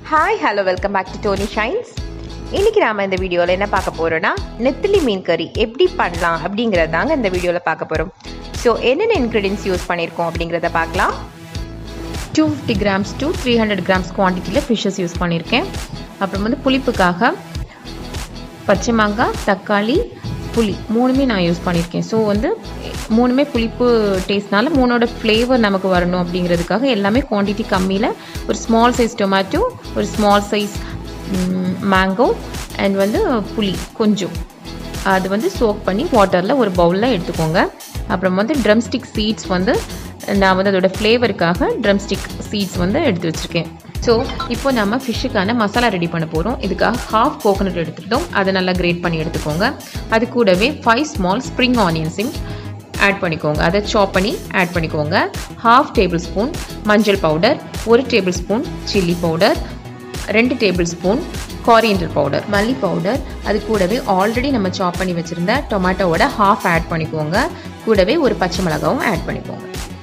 hi hello welcome back to Tony shines இன்றைக்கி நாம் இந்த வீடியோவில் என்ன பார்க்க போகிறோன்னா நெத்திலி மீன் கறி எப்படி பண்ணலாம் அப்படிங்கிறது தாங்க இந்த வீடியோவில் பார்க்க போகிறோம் ஸோ என்னென்ன இன்க்ரீடியன்ஸ் யூஸ் பண்ணியிருக்கோம் அப்படிங்கிறத பார்க்கலாம் two fifty grams to three hundred grams குவான்டிட்டியில் ஃபிஷ்ஷஸ் யூஸ் பண்ணியிருக்கேன் அப்புறம் வந்து புளிப்புக்காக பச்சை மாங்காய் தக்காளி புளி மூணுமே நான் யூஸ் பண்ணியிருக்கேன் ஸோ வந்து மூணுமே புளிப்பு டேஸ்ட்னால மூணோட ஃப்ளேவர் நமக்கு வரணும் அப்படிங்கிறதுக்காக எல்லாமே குவான்டிட்டி கம்மியில் ஒரு ஸ்மால் சைஸ் டொமேட்டோ ஒரு ஸ்மால் சைஸ் மேங்கோ அண்ட் வந்து புளி கொஞ்சம் அது வந்து சோக் பண்ணி வாட்டரில் ஒரு பவுலில் எடுத்துக்கோங்க அப்புறம் வந்து ட்ரம் ஸ்டிக் சீட்ஸ் வந்து நான் வந்து அதோட ஃப்ளேவருக்காக ட்ரம் ஸ்டிக் சீட்ஸ் வந்து எடுத்து வச்சுருக்கேன் ஸோ இப்போ நம்ம ஃபிஷ்ஷுக்கான மசாலா ரெடி பண்ண போகிறோம் இதுக்காக ஹாஃப் கோகோனட் எடுத்துக்கிட்டோம் அதை நல்லா கிரேட் பண்ணி எடுத்துக்கோங்க அது கூடவே ஃபைவ் ஸ்மால் ஸ்ப்ரிங் ஆனியன்ஸையும் ஆட் பண்ணிக்கோங்க அதை சாப் பண்ணி ஆட் பண்ணிக்கோங்க ஹாஃப் டேபிள் ஸ்பூன் மஞ்சள் பவுடர் ஒரு டேபிள் ஸ்பூன் சில்லி பவுடர் ரெண்டு டேபிள் ஸ்பூன் காரியண்டர் பவுடர் மல்லி பவுடர் அது கூடவே ஆல்ரெடி நம்ம சாப் பண்ணி வச்சுருந்த டொமேட்டோவோட ஹாஃப் ஆட் பண்ணிக்கோங்க கூடவே ஒரு பச்சை மிளகாவும் ஆட் பண்ணிக்கோங்க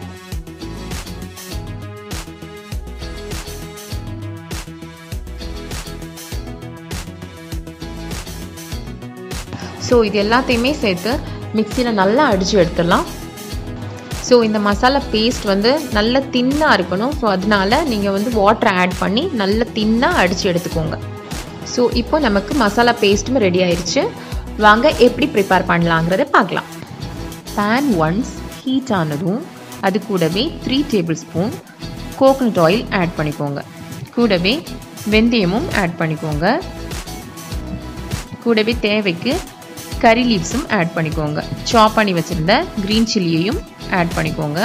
ஸோ இது எல்லாத்தையுமே சேர்த்து மிக்சியில் நல்லா அடித்து எடுத்துடலாம் ஸோ இந்த மசாலா பேஸ்ட் வந்து நல்ல தின்னாக இருக்கணும் ஸோ அதனால நீங்கள் வந்து வாட்டர் ஆட் பண்ணி நல்ல தின்னாக அடித்து எடுத்துக்கோங்க ஸோ இப்போ நமக்கு மசாலா பேஸ்ட்டும் ரெடி ஆயிடுச்சு வாங்க எப்படி ப்ரிப்பேர் பண்ணலாங்கிறத பார்க்கலாம் பேன் ஒன்ஸ் ஹீட் ஆனதும் அது கூடவே three tablespoon coconut oil add பண்ணிக்கோங்க கூடவே வெந்தயமும் ஆட் பண்ணிக்கோங்க கூடவே தேவைக்கு கறி லீவ்ஸும் ஆட் பண்ணிக்கோங்க சாப் பண்ணி வச்சுருந்த க்ரீன் சில்லியையும் ஆட் பண்ணிக்கோங்க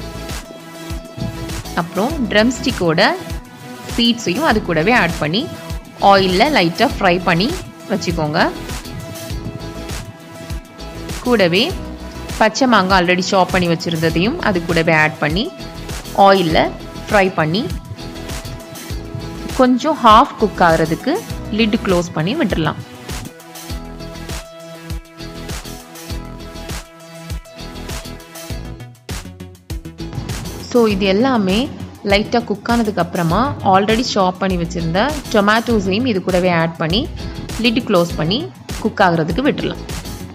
அப்புறம் ட்ரம் ஸ்டிக்கோட சீட்ஸையும் அது கூடவே ஆட் பண்ணி ஆயிலில் லைட்டாக ஃப்ரை பண்ணி வச்சுக்கோங்க கூடவே பச்சை மாங்காய் ஆல்ரெடி சாப் பண்ணி வச்சுருந்ததையும் அது கூடவே ஆட் பண்ணி ஆயிலில் ஃப்ரை பண்ணி கொஞ்சம் ஹாஃப் குக் ஆகிறதுக்கு லிட் க்ளோஸ் பண்ணி விட்டுடலாம் ஸோ இது எல்லாமே லைட்டாக குக் ஆனதுக்கப்புறமா ஆல்ரெடி ஷாப் பண்ணி வச்சுருந்த டொமேட்டோஸையும் இது கூடவே ஆட் பண்ணி லிட் க்ளோஸ் பண்ணி குக் ஆகிறதுக்கு விட்டுடலாம்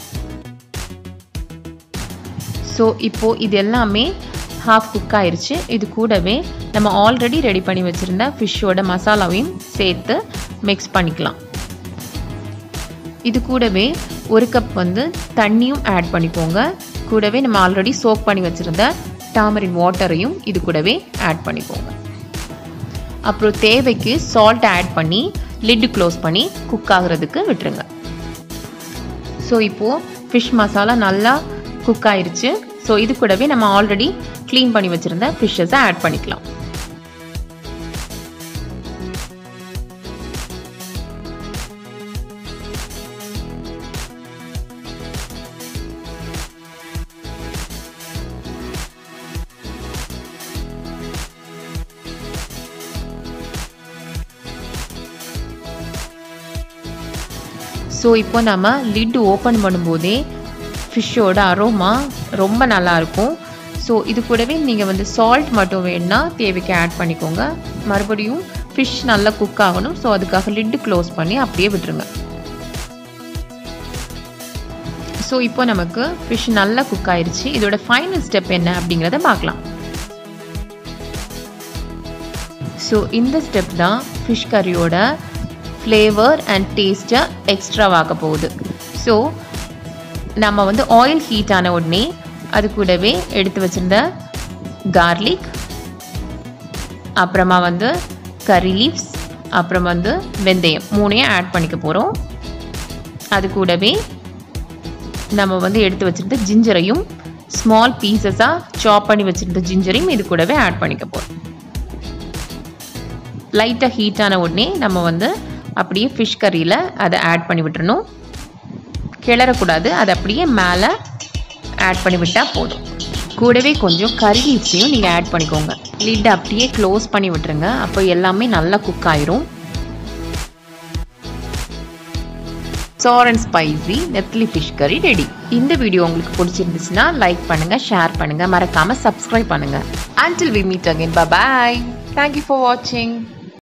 ஸோ இப்போது இது எல்லாமே ஹாஃப் குக் ஆயிடுச்சு இது கூடவே நம்ம ஆல்ரெடி ரெடி பண்ணி வச்சுருந்த ஃபிஷ்ஷோட மசாலாவையும் சேர்த்து மிக்ஸ் பண்ணிக்கலாம் இது கூடவே ஒரு கப் வந்து தண்ணியும் ஆட் பண்ணிக்கோங்க கூடவே நம்ம ஆல்ரெடி சோக் பண்ணி வச்சுருந்த டாமரின் வாட்டரையும் இது கூடவே ஆட் பண்ணிக்கோங்க அப்புறம் தேவைக்கு சால்ட் ஆட் பண்ணி லிட் க்ளோஸ் பண்ணி குக் ஆகிறதுக்கு விட்டுருங்க ஸோ இப்போது ஃபிஷ் மசாலா நல்லா குக் ஆயிருச்சு ஸோ இது கூடவே நம்ம ஆல்ரெடி க்ளீன் பண்ணி வச்சுருந்த ஃபிஷ்ஷஸை ஆட் பண்ணிக்கலாம் ஸோ இப்போ நம்ம லிட் ஓப்பன் பண்ணும்போதே ஃபிஷ்ஷோட அரோமா ரொம்ப நல்லாயிருக்கும் ஸோ இது கூடவே நீங்கள் வந்து சால்ட் மட்டும் வேணுன்னா தேவைக்கு ஆட் பண்ணிக்கோங்க மறுபடியும் ஃபிஷ் நல்லா குக் ஆகணும் ஸோ அதுக்காக லிட்டு க்ளோஸ் பண்ணி அப்படியே விட்டுருங்க ஸோ இப்போ நமக்கு ஃபிஷ் நல்லா குக் ஆயிடுச்சு இதோட ஃபைனல் ஸ்டெப் என்ன அப்படிங்கிறத பார்க்கலாம் ஸோ இந்த ஸ்டெப் தான் ஃபிஷ் கறியோட ஃப்ளேவர் அண்ட் டேஸ்ட்டை எக்ஸ்ட்ராவாக போகுது ஸோ நம்ம வந்து ஆயில் ஹீட் ஆன உடனே அது கூடவே எடுத்து வச்சுருந்த கார்லிக் அப்புறமா வந்து கறி லீவ்ஸ் அப்புறம் வந்து வெந்தயம் மூணையும் ஆட் பண்ணிக்க போகிறோம் அது கூடவே நம்ம வந்து எடுத்து வச்சுருந்த ஜிஞ்சரையும் ஸ்மால் பீசஸாக சாப் பண்ணி வச்சுருந்த ஜிஞ்சரையும் இது கூடவே ஆட் பண்ணிக்க போகிறோம் லைட்டாக ஹீட் ஆன உடனே நம்ம வந்து அப்படியே ஃபிஷ் கறியில் அதை ஆட் பண்ணி விட்டுறணும் கிளறக்கூடாது அதை அப்படியே மேலே ஆட் பண்ணி விட்டால் போதும் கூடவே கொஞ்சம் கறி லீவ்ஸையும் நீங்கள் ஆட் பண்ணிக்கோங்க லிட் அப்படியே க்ளோஸ் பண்ணி விட்டுருங்க அப்போ எல்லாமே நல்லா குக் ஆயிரும் சார் அண்ட் ஸ்பைசி நெத்லி ஃபிஷ் கறி ரெடி இந்த வீடியோ உங்களுக்கு பிடிச்சிருந்துச்சுன்னா லைக் பண்ணுங்கள் ஷேர் பண்ணுங்கள் மறக்காமல் சப்ஸ்கிரைப் பண்ணுங்கள் until we meet again bye thank you for வாட்சிங்